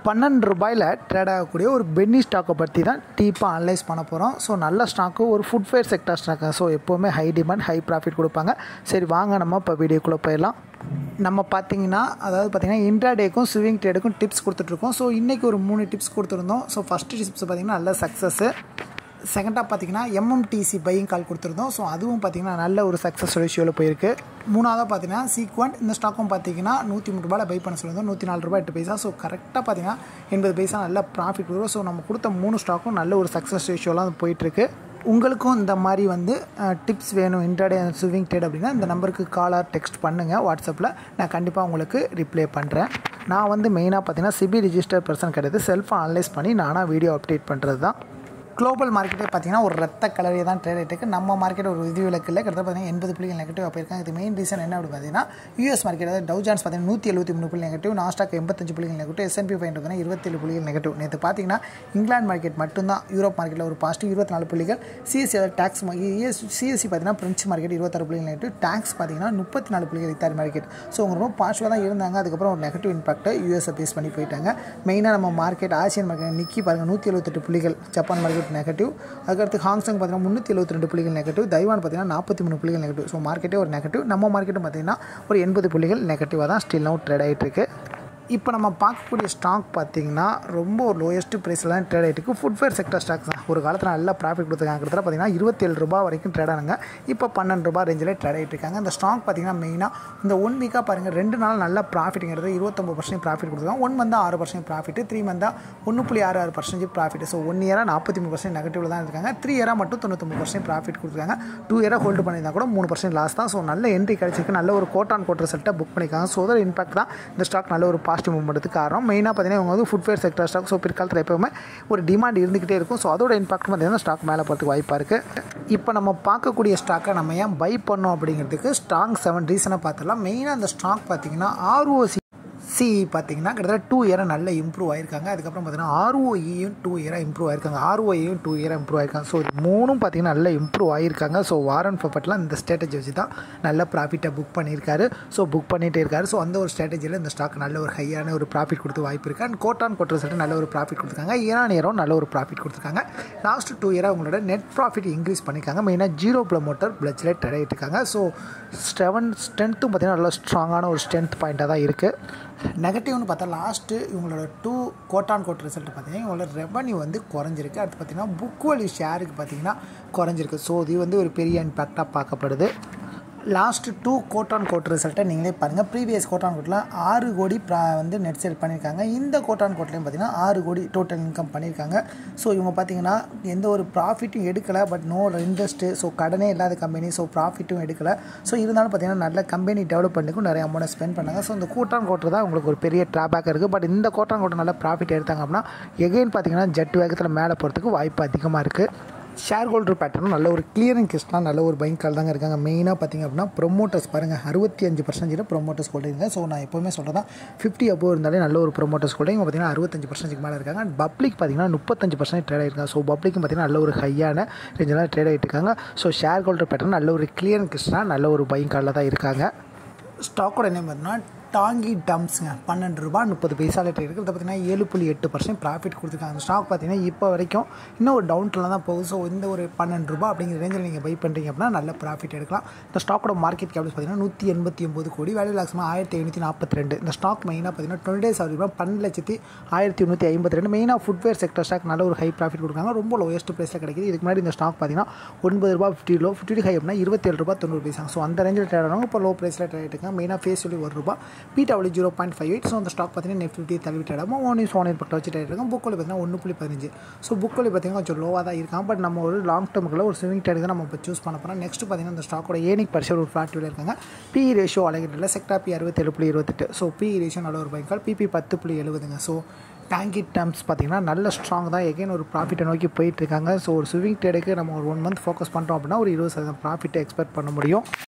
பன்னெண்டு ரூபாயில் ட்ரேட் ஆகக்கூடிய ஒரு பென்னி ஸ்டாக்கை பற்றி தான் டீப்பாக அனலைஸ் பண்ண போகிறோம் ஸோ நல்ல ஸ்டாக்கு ஒரு ஃபுட்வேர் செக்டர் ஸ்டாக்கு ஸோ எப்போவுமே ஹை டிமாண்ட் ஹை ப்ராஃபிட் கொடுப்பாங்க சரி வாங்க நம்ம இப்போ வீடியோக்குள்ளே போயிடலாம் நம்ம பார்த்தீங்கன்னா அதாவது பார்த்தீங்கன்னா இன்ட்ராடேக்கும் ஸ்விங் ட்ரேடுக்கும் டிப்ஸ் கொடுத்துட்ருக்கோம் ஸோ இன்றைக்கி ஒரு மூணு டிப்ஸ் கொடுத்துருந்தோம் ஸோ ஃபஸ்ட்டு டிப்ஸ் பார்த்திங்கன்னா நல்ல சக்ஸஸ்ஸு செகண்டாக பார்த்தீங்கன்னா எம்எம்டிசி பையிங் கால் கொடுத்துருந்தோம் ஸோ அதுவும் பார்த்தீங்கன்னா நல்ல ஒரு சக்ஸஸ் ரேஷியோவில் போயிருக்கு மூணாவதாக பார்த்தீங்கன்னா சீக்வெண்ட் இந்த ஸ்டாக்கும் பார்த்தீங்கன்னா நூற்றி மூணு ரூபாயில் பை பண்ண சொல்லியிருந்தோம் நூற்றி நாலு ரூபாய் எட்டு பைசா ஸோ கரெக்டாக பார்த்தீங்கன்னா எண்பது பைசா நல்ல ப்ராஃபிட் கொடுக்கும் ஸோ நம்ம கொடுத்த மூணு ஸ்டாக்கும் நல்ல ஒரு சக்ஸஸ் ரேஷியோலாம் போயிட்டுருக்கு உங்களுக்கும் இந்த மாதிரி வந்து டிப்ஸ் வேணும் இன்டர்டே ஸ்விங் ட்ரேட் அப்படின்னா இந்த நம்பருக்கு காலாக டெக்ஸ்ட் பண்ணுங்கள் வாட்ஸ்அப்பில் நான் கண்டிப்பாக உங்களுக்கு ரிப்ளை பண்ணுறேன் நான் வந்து மெயினாக பார்த்தீங்கன்னா சிபி ரிஜிஸ்டர் பர்சன் கிடையாது செல்ஃபாக அனலைஸ் பண்ணி நானாக வீடியோ அப்டேட் பண்ணுறது தான் குளோபல் மார்க்கெட்டே பார்த்தீங்கன்னா ஒரு ரத்த கலரே தான் ட்ரேட் ஆகிட்டு நம்ம மார்க்கெட் ஒரு விதி விலக்கில் கிட்டத்தட்ட பார்த்தீங்கன்னா எண்பது புள்ளிகள் நெகட்டிவ் போயிருக்காங்க இது மெயின் ரீசன் என்ன அப்படி பார்த்தீங்கன்னா யூஎஸ் மார்க்கெட் அதாவது டவு ஜான்ஸ் பார்த்தீங்கன்னா நூற்றி எழுபத்தி மூணு புள்ளி நெகட்டிவ் நாஸ்டாக் எண்பத்தஞ்சு புள்ளிகள் நெகட்டிவ் எஸ்என்பி ஃபைவ் பார்த்தீங்கன்னா இருபத்தேழு புள்ளிகள் நெகட்டிவ் நேற்று பார்த்தீங்கன்னா இங்கிலாந்து மார்க்கெட் மட்டும்தான் யூரோப் மார்க்கெட்டில் ஒரு பாசிட்டிவ் இருபத்தி நாலு புள்ளிகள் சிஎஸ்சி அதாவது டேக்ஸ் சிஎஸ்சி பார்த்தீங்கன்னா பிரெஞ்சு மார்க்கெட் இருபத்தாறு புள்ளிகள் நெகட்டிவ் டேக்ஸ் பார்த்தீங்கன்னா முப்பத்தி நாலு புள்ளிகள் இத்தாலி மார்க்கெட் ஸோ அவங்க ரொம்ப பாசிட்டிவாக தான் இருந்தாங்க அதுக்கப்புறம் ஒரு நெகட்டிவ் இம்பாக்ட்டை யூஎஸை பேஸ் பண்ணி போயிட்டாங்க மெயினாக நம்ம மார்க்கெட் ஆசியன் மார்க்கெட் நிக்கி பாருங்கள் நூற்றி எழுபத்தெட்டு புள்ளிகள் ஜப்பான் மார்க்கெட் நெகட்டிவ் அதுக்கடுத்து ஹாங்ஸாங் பார்த்தீங்கன்னா முந்நூற்றி எழுபத்தி ரெண்டு புள்ளிகள் நெகட்டிவ் தைவான் பார்த்தீங்கன்னா நாற்பத்தி மூணு புள்ளிகள் நெகட்டிவ் ஸோ மார்க்கெட்டே ஒரு நெகட்டிவ் நம்ம மார்க்கெட்டும் பார்த்தீங்கன்னா ஒரு எண்பது புள்ளிகள் நெகட்டிவாக தான் ஸ்டில் நவுட் ட்ரேட் ஆகிட்டு இருக்கு இப்போ நம்ம பார்க்கக்கூடிய ஸ்டாக் பார்த்தீங்கன்னா ரொம்ப ஒரு லோயஸ்ட் ப்ரைஸில் தான் ட்ரேட் ஆகிட்டு இருக்குது ஃபுட்வேர் செக்டர் ஸ்டாக்ஸ் தான் ஒரு காலத்தில் நல்லா ப்ராஃபிட் கொடுத்துருக்காங்க கிட்டத்தட்ட பார்த்தீங்கன்னா இருபத்தேழு ரூபா வரைக்கும் ட்ரேட் ஆனாங்க இப்போ பன்னெண்டு ரூபா ரேஞ்சில் ட்ரேட் ஆகிட்டு இருக்காங்க இந்த ஸ்டாக் பார்த்தீங்கன்னா மெயினாக இந்த ஒன் வீக்காக பாருங்கள் ரெண்டு நாள் நல்லா ப்ராஃபிட்டுங்கிறது இருபத்தொம்பது பர்சன்ட் ப்ராஃபிட் கொடுத்துருக்காங்க ஒன் மந்தாக ஆறு பர்சன்ட் ப்ராஃபிட் த்ரீ மந்தாக ஒன்று புள்ளி ஆறு ஆறு பர்சன்டேஜ் ப்ராஃபிட் ஸோ ஒன் இயராக நாற்பத்தி மூணு பர்சன்ட் நெகட்டிவில் தான் இருக்காங்க த்ரீ இயராக மட்டும் தொண்ணூத்தொம்பது பர்சன்ட் ப்ராஃபிட் கொடுத்துருக்காங்க டூ இயராக ஹோல்டு பண்ணியிருந்தா கூட மூணு பர்சன்ட் லாஸ் தான் ஸோ நல்ல என்ட்ரி கிடச்சிருக்கு நல்ல ஒரு கோட் ஆன் கோட் ரிசல்ட்டை புக் பண்ணியிருக்காங்க ஸோ அதோட இம்பாக்ட் தான் இந்த ஸ்டாக் நல்ல ஒரு பாசிட்டிவ் மூவ்மெண்ட்டுக்கு காரணம் மெயினாக பார்த்தீங்கன்னா இவங்க வந்து ஃபுட்வேர் செக்டர் ஸ்டாக் ஸோ பிற்காலத்தில் எப்போவுமே ஒரு டிமாண்ட் இருந்துக்கிட்டே இருக்கும் ஸோ அதோட இம்பாக்ட் பார்த்தீங்கன்னா ஸ்டாக் மேலே போகிறதுக்கு வாய்ப்பாக இருக்குது இப்போ நம்ம பார்க்கக்கூடிய ஸ்டாக்கை நம்ம ஏன் பை பண்ணோம் அப்படிங்கிறதுக்கு ஸ்ட்ராங் செவன் ரீசனை பார்த்துலாம் மெயினாக அந்த ஸ்டாக் பார்த்தீங்கன்னா ஆர்ஓசி சி பார்த்தீங்கன்னா கிட்டத்தட்ட டூ இயராக நல்ல இம்ப்ரூவ் ஆயிருக்காங்க அதுக்கப்புறம் பார்த்தீங்கன்னா ஆர்ஓஇயும் டூ இயராக இம்ப்ரூவ் ஆயிருக்காங்க ஆர்ஓஇயும் டூ இயராக இம்ப்ரூவ் ஆயிருக்காங்க ஸோ இது மூணும் பார்த்தீங்கன்னா நல்ல இம்ப்ரூவ் ஆயிருக்காங்க ஸோ வாரன் பப்பட்லாம் இந்த ஸ்ட்ராட்டஜி வச்சு தான் நல்ல ப்ராஃபிட்டை புக் பண்ணியிருக்காரு ஸோ புக் பண்ணிகிட்டே இருக்காரு ஸோ அந்த ஒரு ஸ்ட்ராட்டஜியில் இந்த ஸ்டாக் நல்ல ஒரு ஹையான ஒரு ப்ராஃபிட் கொடுத்து வாய்ப்பு இருக்குது அண்ட் கோட்டான் கோட்டர் செட்டு நல்ல ஒரு ப்ராஃபிட் கொடுத்துருக்காங்க ஈரான் இயரும் நல்ல ஒரு ப்ராஃபிட் கொடுத்துருக்காங்க லாஸ்ட் டூ இயராக அவங்களோட நெட் ப்ராஃபிட் இன்க்ரீஸ் பண்ணியிருக்காங்க மெயினாக ஜீரோ ப்ளமோட்டர் பிளட்ஜில் ட்ரேட் இருக்காங்க ஸோ செவன் ஸ்ட்ரென்த்தும் பார்த்தீங்கன்னா நல்ல ஸ்ட்ராங்கான ஒரு ஸ்ட்ரென்த் பாயிண்ட்டாக தான் இருக்குது நெகட்டிவ்னு பார்த்தா லாஸ்ட்டு இவங்களோட டூ கோட்டான் கோட் ரிசல்ட் பார்த்தீங்கன்னா இவங்களோட ரெவன்யூ வந்து குறைஞ்சிருக்கு அடுத்து பார்த்தீங்கன்னா புக் வேல்யூ ஷேருக்கு பார்த்தீங்கன்னா குறைஞ்சிருக்கு ஸோ இது வந்து ஒரு பெரிய இம்பேக்டாக பார்க்கப்படுது லாஸ்ட்டு டூ கோட்டான் கோட் ரிசல்ட்டை நீங்களே பாருங்கள் ப்ரீவியஸ் கோட்டான் கோட்டில் ஆறு கோடி ப்ரா வந்து நெட் சேல் பண்ணியிருக்காங்க இந்த கோட்டான் கோட்லேயும் பார்த்தீங்கன்னா ஆறு கோடி டோட்டல் இன்கம் பண்ணியிருக்காங்க ஸோ இவங்க பார்த்தீங்கன்னா எந்த ஒரு ப்ராஃபிட்டும் எடுக்கலை பட் நோ இன்ட்ரெஸ்ட்டு ஸோ கடனே இல்லாத கம்பெனி ஸோ ப்ராஃபிட்டும் எடுக்கலை ஸோ இருந்தாலும் பார்த்தீங்கன்னா நல்ல கம்பெனி டெவலப் பண்ணிக்கும் நிறைய அமௌண்ட் ஸ்பெண்ட் பண்ணாங்க ஸோ இந்த கோட்டான் கோட்டர் தான் உங்களுக்கு ஒரு பெரிய ட்ராபேக் இருக்குது பட் இந்த கோட்டான் கோட்டர் நல்ல ப்ராஃபிட் எடுத்தாங்க அப்படின்னா எகெயின் பார்த்தீங்கன்னா ஜெட் வேகத்தில் மேலே போகிறதுக்கு வாய்ப்பு அதிகமாக இருக்குது ஷேர் ஹோல்டர் பேட்டர்னும் நல்ல ஒரு கிளியரிங் கிஸ்ட்லாம் நல்ல ஒரு பைக் கால் தாங்க இருக்காங்க மெயினாக பார்த்திங்க அப்படின்னா ப்ரொமோட்டர்ஸ் பாருங்கள் அறுபத்தி அஞ்சு பர்சன்டேஜ் ப்ரொமோட்டர்ஸ் ஹோல்டிங்க ஸோ நான் எப்போவுமே சொல்கிறதா ஃபிஃப்டி அபோவ் இருந்தாலே நல்ல ஒரு ப்ரொமோட்டர்ஸ் ஹோல்டிங் பார்த்தீங்கன்னா அறுபத்தஞ்சு பர்சன்டேஜ் மேலே இருக்காங்க அண்ட் பப்ளிக் பார்த்திங்கன்னா முப்பத்தஞ்சு பர்சன்ட் ட்ரேட் ஆகிருக்காங்க ஸோ பப்ளிக்கும் பார்த்திங்கன்னா நல்ல ஒரு ஹையான ரேஞ்செலாம் ட்ரேட் ஆகிட்டு இருக்காங்க ஸோ ஷேர் ஹோல்டர் பேட்டர்ன் நல்ல ஒரு கிளியரிங் கிஸ்ட்லாம் நல்ல ஒரு பைக் காலில் தான் இருக்காங்க ஸ்டாக்கோட நேம் பார்த்தீங்கன்னா டாங்கி டம்ப்ஸுங்க பன்னெண்டு ரூபா முப்பது பைசாவில் ட்ரேட் இருக்குது பார்த்தீங்கன்னா ஏழு புள்ளி எட்டு பர்சன்ட் ப்ராஃபிட் கொடுத்துருக்காங்க அந்த ஸ்டாக் பார்த்தீங்கன்னா இப்போ வரைக்கும் இன்னும் ஒரு டவுன்ட்டில் தான் போகுது ஸோ இந்த ஒரு பன்னெண்டு ரூபா அப்படிங்கிற ரேஞ்சில் நீங்கள் பை பண்ணுறீங்க அப்படின்னா நல்ல ப்ராஃபிட் எடுக்கலாம் இந்த ஸ்டாக்கோட மார்க்கெட் கேபிள்ஸ் பார்த்தீங்கன்னா நூற்றி எண்பத்தி ஒம்பது கோடி வேல்யூ லாக்ஸ்மாக ஆயிரத்தி ஐநூற்றி நாற்பத்தி ரெண்டு இந்த ஸ்டாக் மெயினாக பார்த்தீங்கன்னா டுவெண்ட்டி டேஸ் ஆகுது பன்னெண்டு லட்சத்தி ஆயிரத்தி நூற்றி ஐம்பத்தி ரெண்டு மெயினாக ஃபுட்வேர் செக்டர் ஸ்டாக் நல்ல ஒரு ஹை ப்ராஃபிட் கொடுக்குறாங்க ரொம்ப லோயஸ்ட் ப்ரைஸில் கிடைக்குது இதுக்கு முன்னாடி இந்த ஸ்டாக் பார்த்தீங்கன்னா ஒன்பது ரூபா ஃபிஃப்டி லோ ஃபிஃப்டி ஹை அப்படின்னா இருபத்தேழு ரூபா தொண்ணூறு பைசா ஸோ அந்த ரேஞ்சில் ட்ரேட் ஆனவங்க இப்போ லோ ப்ரைஸில் ட்ரேட் இருக்காங்க மெயினாக ஃபேஸ் சொல்லி ஒரு ரூபா PW zero point five eight so அந்த ஸ்டாக் பார்த்தீங்கன்னா நெஃப்ட் ஃபிஃப்டி தள்ளி ட்ரேடாமல் ஒன் இஸ் ஒன் பக்கம் வச்சு ட்ரேட் இருக்கும் புக் பார்த்தீங்கன்னா ஒன்று புள்ளி பதினஞ்சு ஸோ புக் பார்த்தீங்கன்னா கொஞ்சம் லோவாக தான் இருக்காங்க பட் நம்ம ஒரு லாங் டேர்முக்குள்ள ஒரு ஸ்விமிங் ட்ரேட் தான் நம்ம இப்போ சூஸ் பண்ண போகிறோம் நெக்ஸ்ட் பார்த்தீங்கன்னா இந்த ஸ்டாக்கோட ஏனிக் பரிசு ஒரு ஃப்ளாட்டில் இருக்காங்க பி ரேஷியோ அழகிட்டில் செக்டா பி அறுபத்தேழு புள்ளி இருபத்தெட்டு ஸோ பி ரேஷியோ நல்ல ஒரு பைக்கால் பிபி பத்து புள்ளி எழுபதுங்க ஸோ டேங்கி டேர்ம்ஸ் பார்த்தீங்கன்னா நல்ல ஸ்ட்ராங் தான் எகைன் ஒரு ப்ராஃபிட்டை நோக்கி போயிட்டு இருக்காங்க ஸோ ஒரு ஸ்விமிங் ட்ரேடுக்கு நம்ம ஒரு ஒன் மந்த் ஃபோக்கஸ் பண்ணுறோம் அப்படின்னா ஒரு இருபது சதவீதம் ப்ராஃபிட்டை எக்ஸ்பெக்ட் பண்ண முடியும்